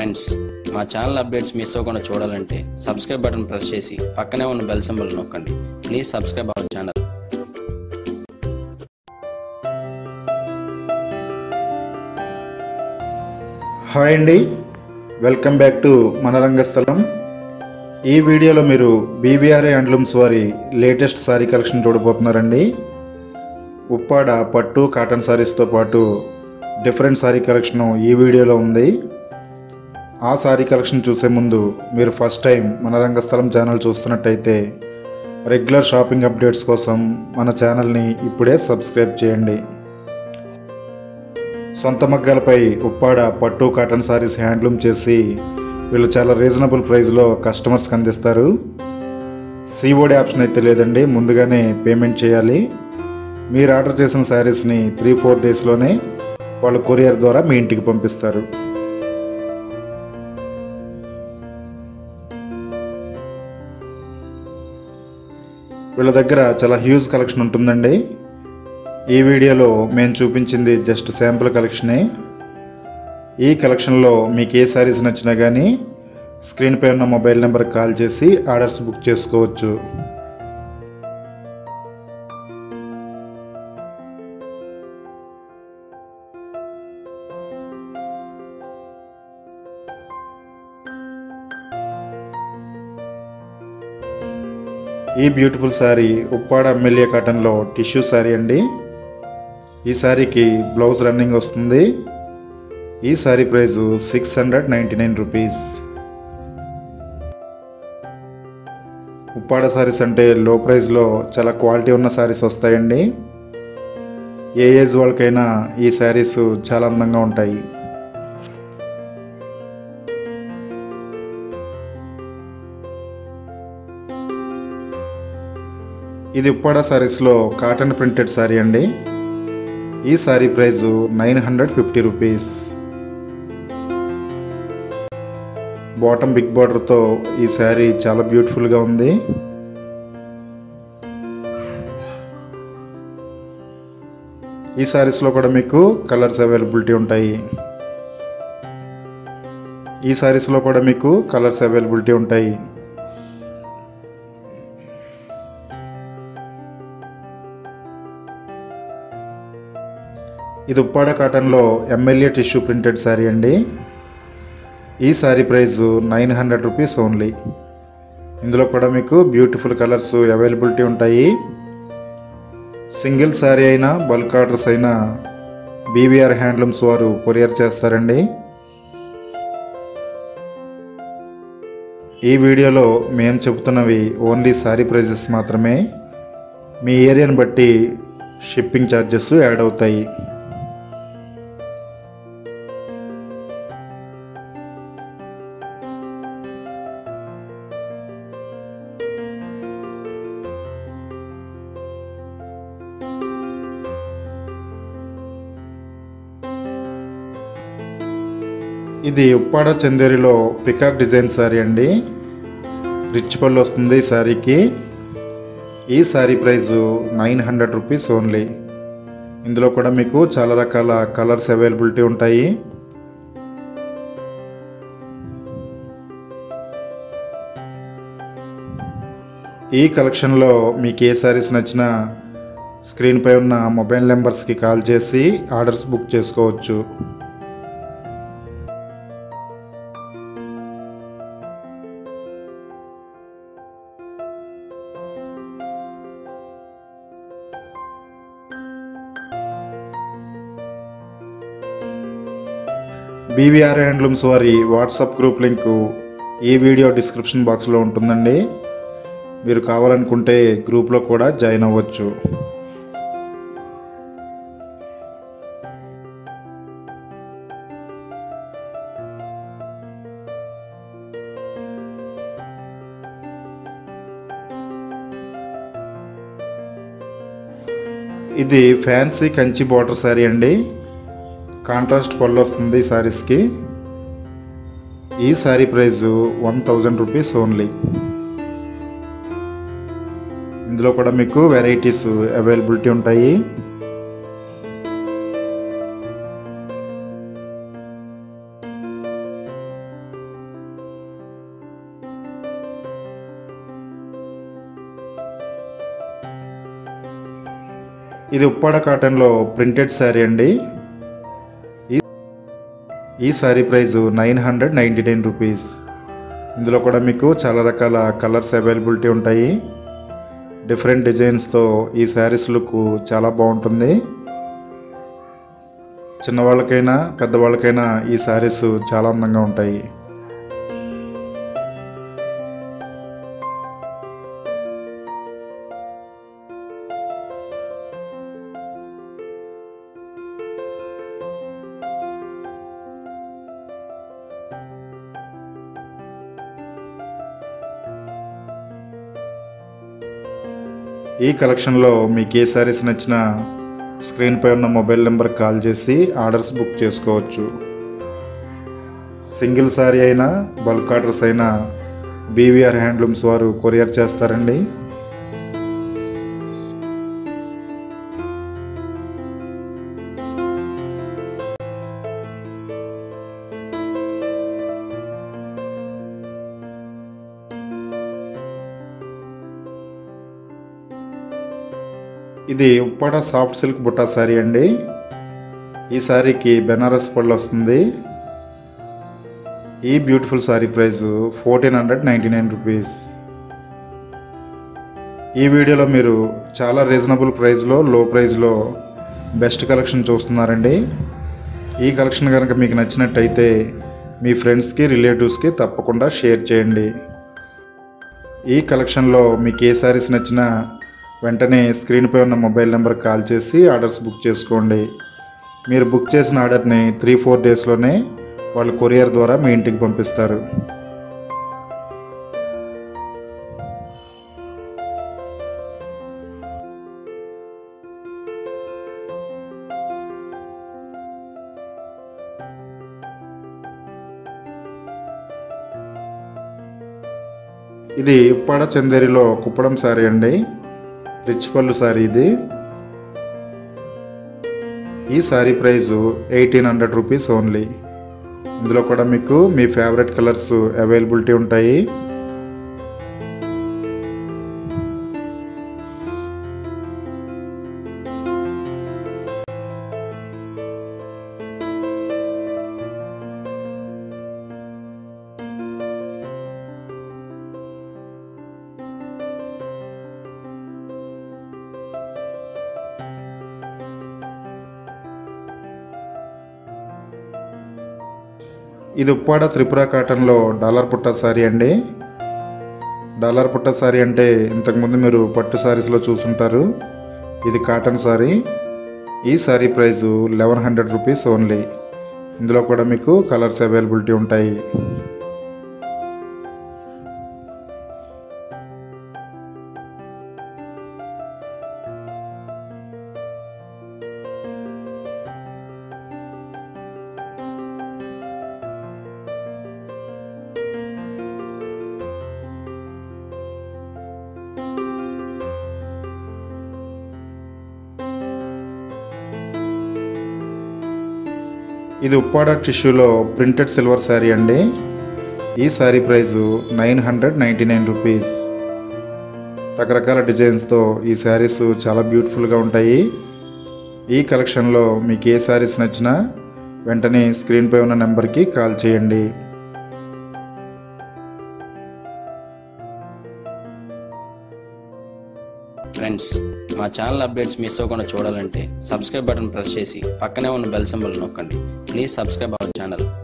friends మా channel updates miss అవ్వకుండా చూడాలంటే సబ్స్క్రైబ్ బటన్ ప్రెస్ చేసి పక్కనే ఉన్న బెల్ సింబల్ నొక్కండి please subscribe our channel hi అండి వెల్కమ్ బ్యాక్ టు మన రంగస్థలం ఈ వీడియోలో మీరు బీవీఆర్ఏ హ్యాండ్లూమ్స్ వారి లేటెస్ట్ శారీ కలెక్షన్ చూడబోతున్నారండి ఉప్పాడ పట్టు కాటన్ శారీస్తో పాటు డిఫరెంట్ శారీ కలెక్షన్ ఈ వీడియోలో ఉంది ఆ శారీ కలెక్షన్ చూసే ముందు మీరు ఫస్ట్ టైం మన రంగస్థలం ఛానల్ చూస్తున్నట్టయితే రెగ్యులర్ షాపింగ్ అప్డేట్స్ కోసం మన ఛానల్ని ఇప్పుడే సబ్స్క్రైబ్ చేయండి సొంత మగ్గాలపై ఉప్పాడ పట్టు కాటన్ సారీస్ హ్యాండ్లూమ్ చేసి వీళ్ళు చాలా రీజనబుల్ ప్రైస్లో కస్టమర్స్కి అందిస్తారు సిఓడి ఆప్షన్ అయితే లేదండి ముందుగానే పేమెంట్ చేయాలి మీరు ఆర్డర్ చేసిన శారీస్ని త్రీ ఫోర్ డేస్లోనే వాళ్ళు కొరియర్ ద్వారా మీ ఇంటికి పంపిస్తారు వీళ్ళ దగ్గర చాలా హ్యూజ్ కలెక్షన్ ఉంటుందండి ఈ వీడియోలో మేము చూపించింది జస్ట్ శాంపుల్ కలెక్షనే ఈ కలెక్షన్లో మీకు ఏ శారీస్ నచ్చినా కానీ స్క్రీన్పై ఉన్న మొబైల్ నెంబర్కి కాల్ చేసి ఆర్డర్స్ బుక్ చేసుకోవచ్చు ఈ బ్యూటిఫుల్ శారీ ఉప్పాడ ఎమ్మెల్యే కాటన్లో టిష్యూ శారీ అండి ఈ శారీకి బ్లౌజ్ రన్నింగ్ వస్తుంది ఈ sari price six hundred ninety nine rupees Uppada saris అంటే లో ప్రైస్లో చాలా క్వాలిటీ ఉన్న శారీస్ వస్తాయండి ఏ ఏజ్ వాళ్ళకైనా ఈ శారీస్ చాలా అందంగా ఉంటాయి ఇది ఉప్పాడ శారీస్లో కాటన్ ప్రింటెడ్ శారీ అండి ఈ sari price nine hundred fifty rupees bottom big బార్డర్తో ఈ శారీ చాలా బ్యూటిఫుల్గా ఉంది ఈ శారీస్లో కూడా మీకు కలర్స్ అవైలబిలిటీ ఉంటాయి ఈ శారీస్లో కూడా మీకు కలర్స్ అవైలబిలిటీ ఉంటాయి ఇది ఉప్పాడ కాటన్లో ఎమ్మెల్యే టిష్యూ ప్రింటెడ్ శారీ అండి ఈ sari price nine hundred rupees only ఇందులో కూడా మీకు బ్యూటిఫుల్ కలర్స్ అవైలబిలిటీ ఉంటాయి సింగిల్ శారీ అయినా బల్క్ ఆర్డర్స్ అయినా బీవీఆర్ హ్యాండ్లూమ్స్ వారు కొరియర్ చేస్తారండి ఈ వీడియోలో మేము చెబుతున్నవి ఓన్లీ శారీ ప్రైజెస్ మాత్రమే మీ ఏరియాని బట్టి షిప్పింగ్ ఛార్జెస్ యాడ్ అవుతాయి ఇది ఉప్పాడ చందేరిలో పికాక్ డిజైన్ శారీ అండి రిచ్ పళ్ళు వస్తుంది ఈ శారీకి ఈ sari price nine hundred rupees only ఇందులో కూడా మీకు చాలా రకాల కలర్స్ అవైలబిలిటీ ఉంటాయి ఈ కలెక్షన్లో మీకు ఏ శారీస్ నచ్చినా స్క్రీన్పై ఉన్న మొబైల్ నెంబర్స్కి కాల్ చేసి ఆర్డర్స్ బుక్ చేసుకోవచ్చు బీవీఆర్ హ్యాండ్లూమ్స్ వారి వాట్సాప్ గ్రూప్ లింకు ఈ వీడియో డిస్క్రిప్షన్ బాక్స్లో ఉంటుందండి మీరు కావాలనుకుంటే గ్రూప్లో కూడా జాయిన్ అవ్వచ్చు ఇది ఫ్యాన్సీ కంచి బార్డర్ శారీ అండి కాంట్రాస్ట్ పళ్ళు వస్తుంది ఈ శారీస్కి ఈ sari price one thousand rupees only ఇందులో కూడా మీకు వెరైటీస్ అవైలబిలిటీ ఉంటాయి ఇది ఉప్పాడ కాటన్లో ప్రింటెడ్ శారీ అండి ఈ- ఈ sari price nine hundred ninety nine rupees ఇందులో కూడా మీకు చాలా రకాల కలర్స్ అవైలబిలిటీ ఉంటాయి డిఫరెంట్ డిజైన్స్తో ఈ శారీస్ లుక్ చాలా బాగుంటుంది చిన్నవాళ్ళకైనా పెద్దవాళ్ళకైనా ఈ శారీస్ చాలా అందంగా ఉంటాయి ఈ కలెక్షన్లో మీకు ఏ శారీస్ నచ్చినా స్క్రీన్పై ఉన్న మొబైల్ నెంబర్కి కాల్ చేసి ఆర్డర్స్ బుక్ చేసుకోవచ్చు సింగిల్ శారీ అయినా బల్క్ ఆర్డర్స్ అయినా బీవీఆర్ హ్యాండ్లూమ్స్ వారు కొరియర్ చేస్తారండి ఇది ఉప్పాడ సాఫ్ట్ సిల్క్ బుట్టా శారీ అండి ఈ శారీకి బెనారస్ పళ్ళు వస్తుంది ఈ beautiful sari price fourteen hundred ninety nine rupees ఈ వీడియోలో మీరు చాలా రీజనబుల్ ప్రైస్లో లో ప్రైస్లో బెస్ట్ కలెక్షన్ చూస్తున్నారండి ఈ కలెక్షన్ కనుక మీకు నచ్చినట్టయితే మీ ఫ్రెండ్స్కి రిలేటివ్స్కి తప్పకుండా షేర్ చేయండి ఈ కలెక్షన్లో మీకు ఏ శారీస్ నచ్చినా వెంటనే స్క్రీన్పై ఉన్న మొబైల్ నెంబర్ కాల్ చేసి ఆర్డర్స్ బుక్ చేసుకోండి మీరు బుక్ చేసిన ఆర్డర్ని త్రీ ఫోర్ డేస్లోనే వాళ్ళు కొరియర్ ద్వారా మీ ఇంటికి పంపిస్తారు ఇది ఉప్పాడ చందేరిలో కుప్పడం శారీ అండి రిచ్ పళ్ళు శారీ ఇది ఈ sari price eighteen hundred rupees only ఇందులో కూడా మీకు మీ ఫేవరెట్ కలర్స్ అవైలబిలిటీ ఉంటాయి ఇది ఉప్పాడ త్రిపుర కాటన్లో డాలర్ పుట్ట శారీ అండి డాలర్ పుట్ట శారీ అంటే ఇంతకుముందు మీరు పట్టు శారీస్లో చూసుంటారు ఇది కాటన్ శారీ ఈ sari price eleven hundred rupees only ఇందులో కూడా మీకు కలర్స్ అవైలబిలిటీ ఉంటాయి ఇది ఉప్పాడ టిష్యూలో ప్రింటెడ్ సిల్వర్ శారీ అండి ఈ sari price nine hundred ninety nine rupees రకరకాల డిజైన్స్తో ఈ శారీస్ చాలా బ్యూటిఫుల్గా ఉంటాయి ఈ కలెక్షన్లో మీకు ఏ శారీస్ నచ్చినా వెంటనే స్క్రీన్పై ఉన్న నెంబర్కి కాల్ చేయండి ఫ్రెండ్స్ మా ఛానల్ అప్డేట్స్ మిస్ అవ్వకుండా చూడాలంటే సబ్స్క్రైబ్ బటన్ ప్రెస్ చేసి పక్కనే ఉన్న బెల్ సింబల్ నొక్కండి ప్లీజ్ సబ్స్క్రైబ్ అవర్ ఛానల్